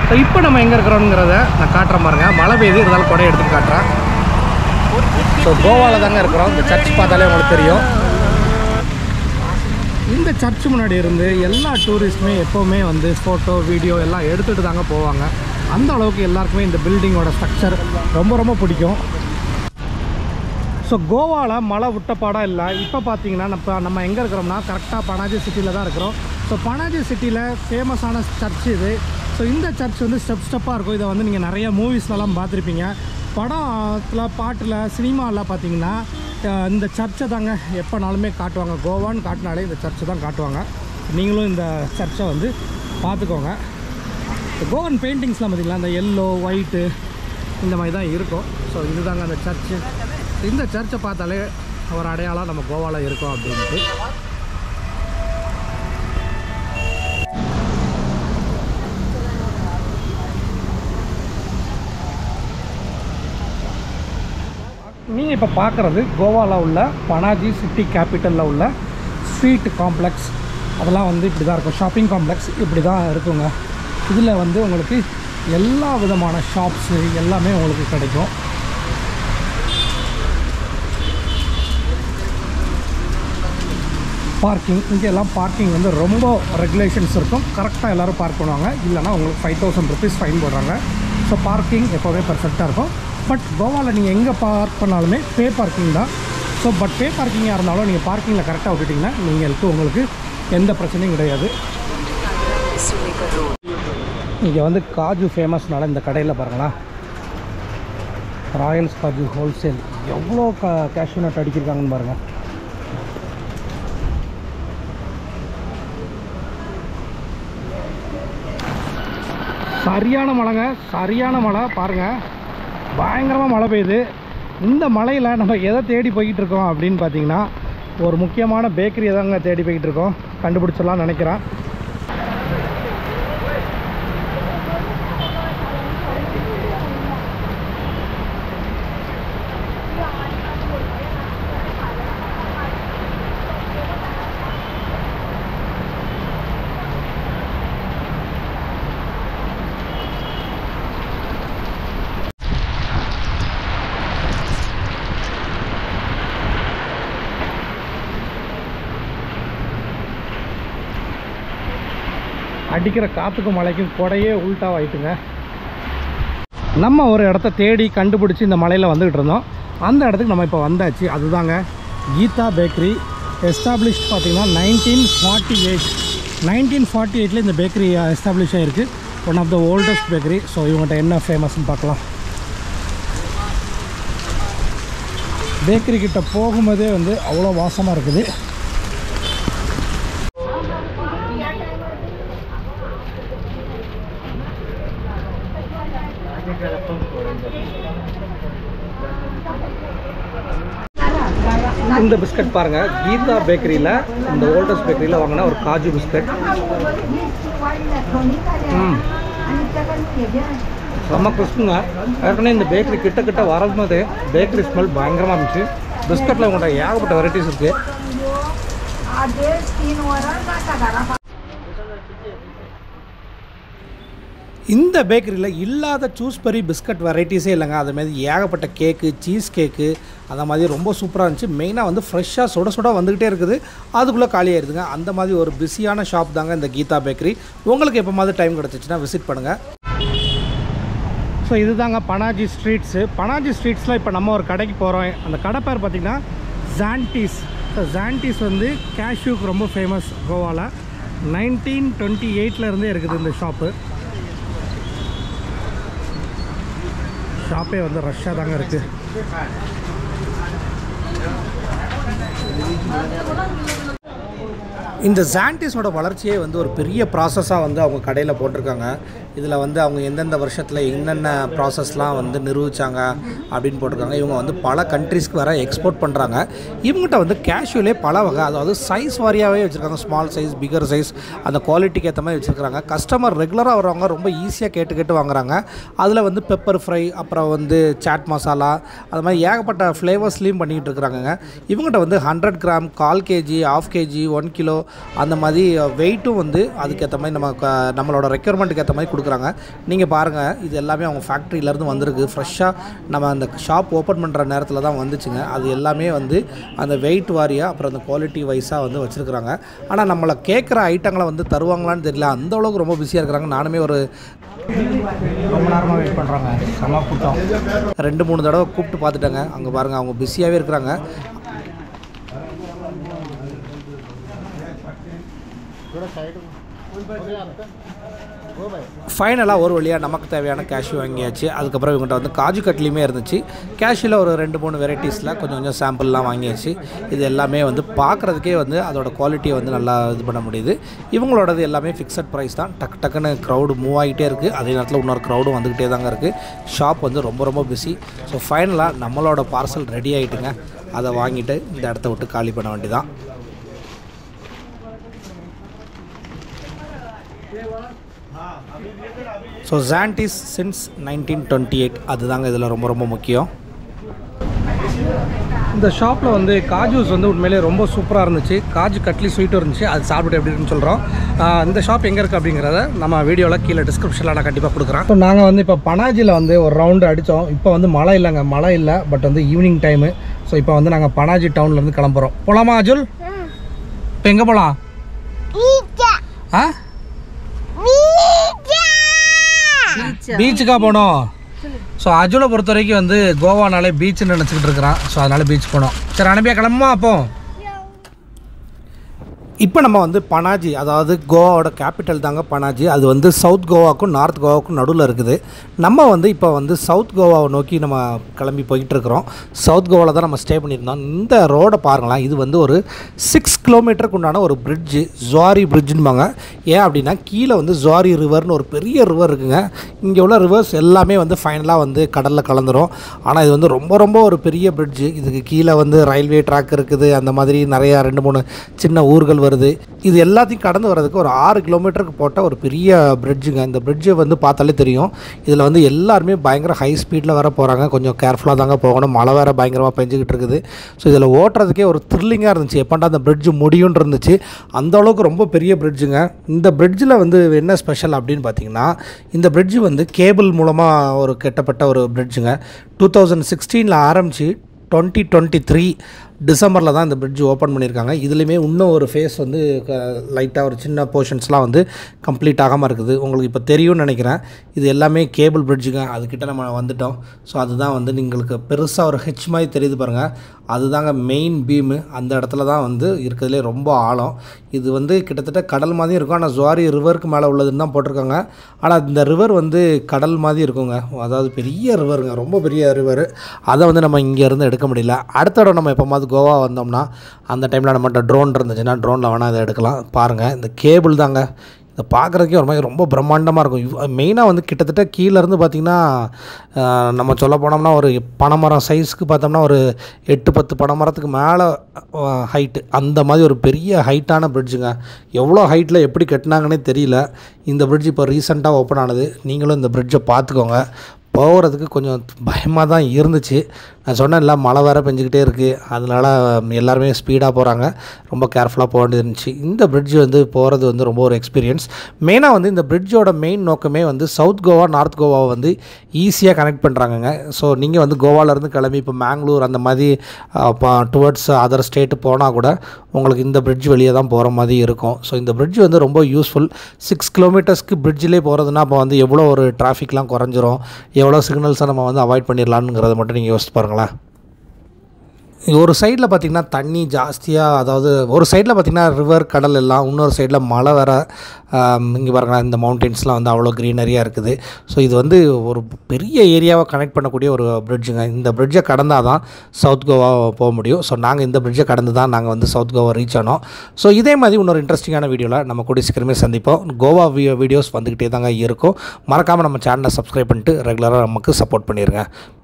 so இப்போ நம்ம எங்கே இருக்கிறோங்கிறத நான் காட்டுறேன் பாருங்க மழை பெய்யுது இருந்தாலும் கொடை எடுத்து காட்டுறேன் ஸோ கோவாவில் தாங்க இருக்கிறோம் இந்த சர்ச் பார்த்தாலே உங்களுக்கு தெரியும் இந்த சர்ச் முன்னாடி இருந்து எல்லா டூரிஸ்ட்டுமே எப்போவுமே வந்து ஃபோட்டோ வீடியோ எல்லாம் எடுத்துகிட்டு தாங்க போவாங்க அந்த அளவுக்கு எல்லாருக்குமே இந்த பில்டிங்கோட ஸ்ட்ரக்சர் ரொம்ப ரொம்ப பிடிக்கும் ஸோ கோவாவில் மழை விட்ட பாடம் இல்லை இப்போ பார்த்தீங்கன்னா நம்ம நம்ம எங்கே இருக்கிறோம்னா கரெக்டாக பனாஜி சிட்டியில் தான் இருக்கிறோம் ஸோ பனாஜி சிட்டியில் ஃபேமஸான சர்ச் இது ஸோ இந்த சர்ச் வந்து ஸ்டெப் ஸ்டெப்பாக இருக்கும் இதை வந்து நீங்கள் நிறைய மூவிஸ்லலாம் பார்த்துருப்பீங்க படத்தில் பாட்டில் சினிமாவில் பார்த்தீங்கன்னா அஹ், இந்த சர்ச்சை தாங்க எப்போனாலுமே காட்டுவாங்க கோவான்னு காட்டினாலே இந்த சர்ச்சை தான் காட்டுவாங்க நீங்களும் இந்த சர்ச்சை வந்து பார்த்துக்கோங்க கோவன் பெயிண்டிங்ஸ்லாம் பார்த்தீங்களா அந்த எல்லோ ஒயிட்டு இந்த மாதிரி தான் இருக்கும் ஸோ இதுதாங்க அந்த சர்ச்சு இந்த சர்ச்சை பார்த்தாலே ஒரு அடையாளம் நம்ம கோவாவில் இருக்கோம் அப்படின்ட்டு நீங்கள் இப்போ பார்க்குறது கோவாவில் உள்ள பனாஜி சிட்டி கேபிட்டலில் உள்ள ஸ்ட்ரீட் காம்ப்ளெக்ஸ் அதெல்லாம் வந்து இப்படி தான் இருக்கும் ஷாப்பிங் காம்ப்ளெக்ஸ் இப்படி தான் இருக்குங்க இதில் வந்து உங்களுக்கு எல்லா விதமான ஷாப்ஸு எல்லாமே உங்களுக்கு கிடைக்கும் பார்க்கிங் இங்கே எல்லாம் பார்க்கிங் வந்து ரொம்ப ரெகுலேஷன்ஸ் இருக்கும் கரெக்டாக எல்லோரும் பார்க் பண்ணுவாங்க இல்லைனா உங்களுக்கு ஃபைவ் தௌசண்ட் ருபீஸ் ஃபைன் போடுறாங்க ஸோ பார்க்கிங் எப்போவுமே பர்ஃபெக்டாக இருக்கும் பட் கோவாவில் நீங்கள் எங்கே பார்க் பண்ணாலுமே பே பார்க்கிங் தான் ஸோ பட் பே பார்க்கிங்காக இருந்தாலும் நீங்கள் பார்க்கிங்கில் கரெக்டாக விட்டுட்டிங்கன்னா நீங்களுக்கு உங்களுக்கு எந்த பிரச்சனையும் கிடையாது இங்கே வந்து காஜு ஃபேமஸ்னால இந்த கடையில் பாருங்களேன் ராயல்ஸ் காஜு ஹோல்சேல் எவ்வளோ கா கேஷ்யூ நட் அடிக்கிருக்காங்கன்னு பாருங்கள் சரியான மழைங்க சரியான மழை பாருங்கள் பயங்கரமாக மழை பெய்யுது இந்த மழையில் நம்ம எதை தேடி போய்கிட்டு இருக்கோம் அப்படின்னு பார்த்தீங்கன்னா ஒரு முக்கியமான பேக்கரியை தாங்க தேடி போய்கிட்டு இருக்கோம் கண்டுபிடிச்சிடலாம்னு நினைக்கிறேன் அடிக்கிற காற்றுக்கும் மழைக்கும் கொடையே உள்டாவாயிட்டுங்க நம்ம ஒரு இடத்த தேடி கண்டுபிடிச்சி இந்த மலையில் வந்துக்கிட்டு இருந்தோம் அந்த இடத்துக்கு நம்ம இப்போ வந்தாச்சு அதுதாங்க கீதா பேக்கரி எஸ்டாப்ளிஷ்ட் பார்த்தீங்கன்னா nineteen forty eight nineteen forty எயிட்டில் இந்த பேக்கரி எஸ்டாப்ளிஷ் ஆகிருக்கு one of the oldest bakery so இவங்கள்ட்ட என்ன ஃபேமஸ்னு பார்க்கலாம் பேக்கரி கிட்ட போகும்போதே வந்து அவ்வளோ வாசமாக இருக்குது இந்த பிஸ்கட் பாருங்க கீதா பேக்கரியில் இந்த ஓல்டஸ்ட் பேக்கரியில் வாங்கின ஒரு காஜு பிஸ்கட் ம் செம்ம கிறிஸ்புங்க ஏற்கனவே இந்த பேக்கரி கிட்ட கிட்ட வரும்போது பேக்கரி ஸ்மெல் பயங்கரமாக இருந்துச்சு பிஸ்கட்டில் உங்கள்கிட்ட ஏகப்பட்ட வெரைட்டிஸ் இருக்குது இந்த பேக்கரியில் இல்லாத சூஸ்பெரி பிஸ்கட் வெரைட்டிஸே இல்லைங்க அது மாதிரி ஏகப்பட்ட கேக்கு சீஸ் கேக்கு அந்த மாதிரி ரொம்ப சூப்பராக இருந்துச்சு மெயினாக வந்து ஃப்ரெஷ்ஷாக சுட சுட வந்துக்கிட்டே இருக்குது அதுக்குள்ளே காலியாயிருதுங்க அந்த மாதிரி ஒரு பிஸியான ஷாப் தாங்க இந்த கீதா பேக்கரி உங்களுக்கு எப்போ மாதிரி டைம் கிடச்சிச்சின்னா விசிட் பண்ணுங்கள் ஸோ இதுதாங்க பனாஜி ஸ்ட்ரீட்ஸு பனாஜி ஸ்ட்ரீட்ஸில் இப்போ நம்ம ஒரு கடைக்கு போகிறோம் அந்த கடை பேர் பார்த்திங்கன்னா ஜான்டிஸ் ஸோ ஜான்டிஸ் வந்து கேஷ்யூக்கு ரொம்ப ஃபேமஸ் கோவாவில் நைன்டீன் டுவெண்ட்டி இருந்தே இருக்குது இந்த ஷாப்பு ஷாப்பே வந்து ரஷ்ஷாக தாங்க இருக்குது இந்த ஜான்டிஸோட வளர்ச்சியே வந்து ஒரு பெரிய ப்ராசஸாக வந்து அவங்க கடையில் போட்டிருக்காங்க இதில் வந்து அவங்க எந்தெந்த வருஷத்தில் என்னென்ன ப்ராசஸ்லாம் வந்து நிரூபித்தாங்க அப்படின்னு போட்டிருக்காங்க இவங்க வந்து பல கண்ட்ரீஸ்க்கு வர எக்ஸ்போர்ட் பண்ணுறாங்க இவங்ககிட்ட வந்து கேஷுவலே பல வகை அதாவது சைஸ் வாரியாகவே வச்சுருக்காங்க ஸ்மால் சைஸ் பிகர் சைஸ் அந்த குவாலிட்டிக்கு ஏற்ற மாதிரி வச்சுருக்காங்க கஸ்டமர் ரெகுலராக வரவங்க ரொம்ப ஈஸியாக கேட்டு கேட்டு வாங்குறாங்க அதில் வந்து பெப்பர் ஃப்ரை அப்புறம் வந்து சாட் மசாலா அது மாதிரி ஏகப்பட்ட ஃப்ளேவர்ஸ்லேயும் பண்ணிக்கிட்டு இருக்கிறாங்க இவங்ககிட்ட வந்து ஹண்ட்ரட் கிராம் கால் KG half KG one kilo அந்த மாதிரி வெயிட்டும் வந்து அதுக்கேற்ற மாதிரி நம்ம க- நம்மளோட ரெக்குயர்மெண்ட்டுக்கு ஏற்ற மாதிரி கொடுக்குறாங்க நீங்கள் பாருங்கள் இது எல்லாமே அவங்க ஃபேக்ட்ரியிலேருந்து வந்திருக்கு ஃப்ரெஷ்ஷாக நம்ம அந்த ஷாப் ஓப்பன் பண்ணுற நேரத்தில் தான் வந்துச்சுங்க அது எல்லாமே வந்து அந்த வெயிட் வாரியாக அப்புறம் அந்த குவாலிட்டி வைஸாக வந்து வச்சுருக்குறாங்க ஆனால் நம்மளை கேட்குற ஐட்டங்களை வந்து தருவாங்களான்னு தெரியல அந்த அளவுக்கு ரொம்ப பிஸியாக இருக்கிறாங்க நானுமே ஒரு ரொம்ப நேரமாக வெயிட் பண்ணுறாங்க செம கூட்டம் ரெண்டு மூணு தடவை கூப்பிட்டு பார்த்துட்டேங்க அங்கே பாருங்கள் அவங்க பிஸியாகவே இருக்கிறாங்க ஃபைனலாக ஒரு வழியாக நமக்கு தேவையான கேஷ்யூ வாங்கியாச்சு அதுக்கப்புறம் இவங்ககிட்ட வந்து காஜு கட்லியுமே இருந்துச்சு கேஷ்யூவில் ஒரு ரெண்டு மூணு வெரைட்டிஸில் கொஞ்சம் கொஞ்சம் சாம்பிள்லாம் வாங்கியாச்சு இது எல்லாமே வந்து பார்க்குறதுக்கே வந்து அதோட குவாலிட்டியை வந்து நல்லா இது பண்ண முடியுது இவங்களோடது எல்லாமே ஃபிக்ஸட் ப்ரைஸ் தான் டக்கு டக்குன்னு க்ரௌடு மூவ் ஆகிட்டே இருக்குது அதே நேரத்தில் இன்னொரு க்ரௌடும் வந்துக்கிட்டே தாங்க இருக்குது ஷாப் வந்து ரொம்ப ரொம்ப பிஸி ஸோ ஃபைனலாக நம்மளோட பார்சல் ரெடி ஆகிட்டுங்க அதை வாங்கிட்டு இந்த இடத்த விட்டு காலி பண்ண வேண்டியதான் ஸோ ஜான்டிஸ் சின்ஸ் நைன்டீன் டுவெண்ட்டி எயிட் அதுதாங்க இதில் ரொம்ப ரொம்ப முக்கியம் இந்த ஷாப்பில் வந்து காஜூஸ் வந்து உண்மையிலேயே ரொம்ப சூப்பராக இருந்துச்சு காஜு கட்லி ஸ்வீட்டும் இருந்துச்சு அது சாப்பிட்டு எப்படி இருக்குன்னு சொல்கிறோம் இந்த ஷாப் எங்கே இருக்குது அப்படிங்கிறத நம்ம வீடியோவில் கீழே டிஸ்கிரிப்ஷனில் நான் கண்டிப்பாக கொடுக்குறேன் ஸோ நாங்கள் வந்து இப்போ பனாஜியில் வந்து ஒரு ரவுண்டு அடித்தோம் இப்போ வந்து மழை இல்லைங்க மழை இல்லை பட் வந்து ஈவினிங் டைமு ஸோ இப்போ வந்து நாங்கள் பனாஜி டவுன்லேருந்து கிளம்புறோம் போகலாமா அஜுல் இப்போ எங்கே போகலாம் ஆ பீச்சுக்கா போனோம் ஸோ அஜுலை பொறுத்த வரைக்கும் வந்து கோவானாலே பீச்சுன்னு நினச்சிக்கிட்டு இருக்கிறான் ஸோ அதனால பீச் போனோம் சரி அனுப்பியா கிளம்புமா அப்போ இப்போ நம்ம வந்து பனாஜி அதாவது கோவாவோட கேபிட்டல் தாங்க பனாஜி அது வந்து சவுத் கோவாக்கும் நார்த் கோவாக்கும் நடுவில் இருக்குது நம்ம வந்து இப்போ வந்து சவுத் கோவாவை நோக்கி நம்ம கிளம்பி போயிட்டு இருக்கிறோம் சவுத் கோவாவில் தான் நம்ம ஸ்டே பண்ணியிருந்தோம் இந்த ரோடை பாருங்களேன் இது வந்து ஒரு சிக்ஸ் கிலோமீட்டருக்கு உண்டான ஒரு பிரிட்ஜு ஜுவாரி பிரிட்ஜுன்பாங்க ஏன் அப்படின்னா கீழே வந்து ஜுவாரி ரிவர்னு ஒரு பெரிய ரிவர் இருக்குங்க இங்கே உள்ள ரிவர்ஸ் எல்லாமே வந்து ஃபைனலாக வந்து கடலில் கலந்துரும் ஆனால் இது வந்து ரொம்ப ரொம்ப ஒரு பெரிய பிரிட்ஜு இதுக்கு கீழே வந்து ரயில்வே ட்ராக் இருக்குது அந்த மாதிரி நிறையா ரெண்டு மூணு சின்ன ஊர்கள் வருது இது எல்லாத்தையும் கடந்து வர்றதுக்கு ஒரு ஆறு கிலோமீட்டருக்கு போட்ட ஒரு பெரிய பிரிட்ஜுங்க இந்த பிரிட்ஜை வந்து பார்த்தாலே தெரியும் இதில் வந்து எல்லாருமே பயங்கர ஹை ஸ்பீடில் வர போகிறாங்க கொஞ்சம் கேர்ஃபுல்லாக தாங்க போகணும் மழை வேறு பயங்கரமாக பெஞ்சிக்கிட்டு இருக்குது ஸோ இதில் ஓட்டுறதுக்கே ஒரு த்ரில்லிங்காக இருந்துச்சு எப்பண்டா அந்த பிரிட்ஜ் முடியும்னு இருந்துச்சு அந்த அளவுக்கு ரொம்ப பெரிய பிரிட்ஜுங்க இந்த பிரிட்ஜில் வந்து என்ன ஸ்பெஷல் அப்படின்னு பார்த்தீங்கன்னா இந்த பிரிட்ஜு வந்து கேபிள் மூலமாக ஒரு கட்டப்பட்ட ஒரு பிரிட்ஜுங்க டூ தௌசண்ட் சிக்ஸ்டீனில் ஆரம்பித்து டுவெண்ட்டி டுவெண்ட்டி த்ரீ டிசம்பரில் தான் இந்த பிரிட்ஜ் ஓப்பன் பண்ணியிருக்காங்க இதுலேயுமே இன்னும் ஒரு ஃபேஸ் வந்து லைட்டாக ஒரு சின்ன போர்ஷன்ஸ்லாம் வந்து கம்ப்ளீட் ஆகாமல் இருக்குது உங்களுக்கு இப்போ தெரியும்னு நினைக்கிறேன் இது எல்லாமே கேபிள் பிரிட்ஜுங்க அதுக்கிட்ட நம்ம வந்துட்டோம் ஸோ அதுதான் வந்து உங்களுக்கு பெருசாக ஒரு ஹெச் மாதிரி தெரியுது பாருங்கள் அதுதாங்க மெயின் பீமு அந்த இடத்துல தான் வந்து இருக்கிறதுலே ரொம்ப ஆழம் இது வந்து கிட்டத்தட்ட கடல் மாதிரி இருக்கும் ஆனால் ஜுவாரி ரிவருக்கு மேலே உள்ளதுன்னு தான் போட்டிருக்காங்க ஆனால் இந்த ரிவர் வந்து கடல் மாதிரி இருக்குங்க அதாவது பெரிய ரிவருங்க ரொம்ப பெரிய ரிவர் அதை வந்து நம்ம இங்கேருந்து எடுக்க முடியல அடுத்த தடவை நம்ம எப்போமாவது கோவா வந்தோம்னா அந்த டைமில் நம்மகிட்ட ட்ரோன் இருந்துச்சுன்னா ட்ரோனில் வேணால் இதை எடுக்கலாம் பாருங்கள் இந்த கேபிள் தாங்க இதை பார்க்குறதுக்கே ஒரு மாதிரி ரொம்ப பிரம்மாண்டமாக இருக்கும் மெயினாக வந்து கிட்டத்தட்ட கீழேருந்து பார்த்திங்கன்னா ஆஹ், நம்ம சொல்ல போனோம்னா ஒரு பனைமரம் சைஸ்க்கு பார்த்தோம்னா ஒரு எட்டு பத்து பனைமரத்துக்கு மேலே ஹைட்டு அந்த மாதிரி ஒரு பெரிய ஹைட்டான பிரிட்ஜுங்க எவ்வளோ ஹைட்டில் எப்படி கட்டினாங்கன்னே தெரியல இந்த பிரிட்ஜ் இப்போ ரீசெண்டாக ஓப்பன் ஆனது நீங்களும் இந்த பிரிட்ஜை பார்த்துக்கோங்க போகிறதுக்கு கொஞ்சம் பயமாக தான் இருந்துச்சு நான் சொன்னேன்ல மழை வேறு பெஞ்சிக்கிட்டே இருக்குது அதனால எல்லாருமே ஸ்பீடாக போகிறாங்க ரொம்ப கேர்ஃபுல்லாக போக வேண்டியது இருந்துச்சு இந்த பிரிட்ஜ் வந்து போகிறது வந்து ரொம்ப ஒரு எக்ஸ்பீரியன்ஸ் மெயினாக வந்து இந்த பிரிட்ஜோட மெயின் நோக்கமே வந்து சவுத் கோவா நார்த் கோவாவை வந்து ஈஸியாக கனெக்ட் பண்ணுறாங்கங்க ஸோ நீங்கள் வந்து கோவாலேருந்து கிளம்பி இப்போ மேங்களூர் அந்த மாதிரி டுவர்ட்ஸ் அதர் ஸ்டேட்டு போனால் கூட உங்களுக்கு இந்த பிரிட்ஜ் வெளியே தான் போகிற மாதிரி இருக்கும் ஸோ இந்த பிரிட்ஜ் வந்து ரொம்ப யூஸ்ஃபுல் சிக்ஸ் கிலோமீட்டர்ஸ்க்கு பிரிட்ஜிலே போகிறதுனா அப்போ வந்து எவ்வளோ ஒரு டிராஃபிக்லாம் குறைஞ்சிரும் எவ்வளோ சிக்னல்ஸை நம்ம வந்து அவாய்ட் பண்ணிடலாம்ங்கிறத மட்டும் நீங்கள் யோசிச்சு பாருங்களேன் ஒரு சைடில் பார்த்திங்கன்னா தண்ணி ஜாஸ்தியாக அதாவது ஒரு சைடில் பார்த்திங்கன்னா ரிவர் கடல் எல்லாம் இன்னொரு சைடில் மழை வேற இங்கே பாருங்களேன் இந்த மவுண்டெயின்ஸ்லாம் வந்து அவ்வளோ க்ரீனரியாக இருக்குது ஸோ இது வந்து ஒரு பெரிய ஏரியாவை கனெக்ட் பண்ணக்கூடிய ஒரு பிரிட்ஜுங்க இந்த பிரிட்ஜை கடந்தால் தான் சவுத் கோவா போக முடியும் ஸோ நாங்கள் இந்த பிரிட்ஜை கடந்து தான் நாங்கள் வந்து சவுத் கோவா ரீச் ஆனோம் ஸோ இதே மாதிரி இன்னொரு இன்ட்ரெஸ்டிங்கான வீடியோவில் நம்ம கூடிய சீக்கிரமே சந்திப்போம் கோவா வீடியோஸ் வந்துக்கிட்டே தாங்க இருக்கும் மறக்காமல் நம்ம சேனலை சப்ஸ்கிரைப் பண்ணிட்டு ரெகுலராக நமக்கு சப்போர்ட் பண்ணிடுங்க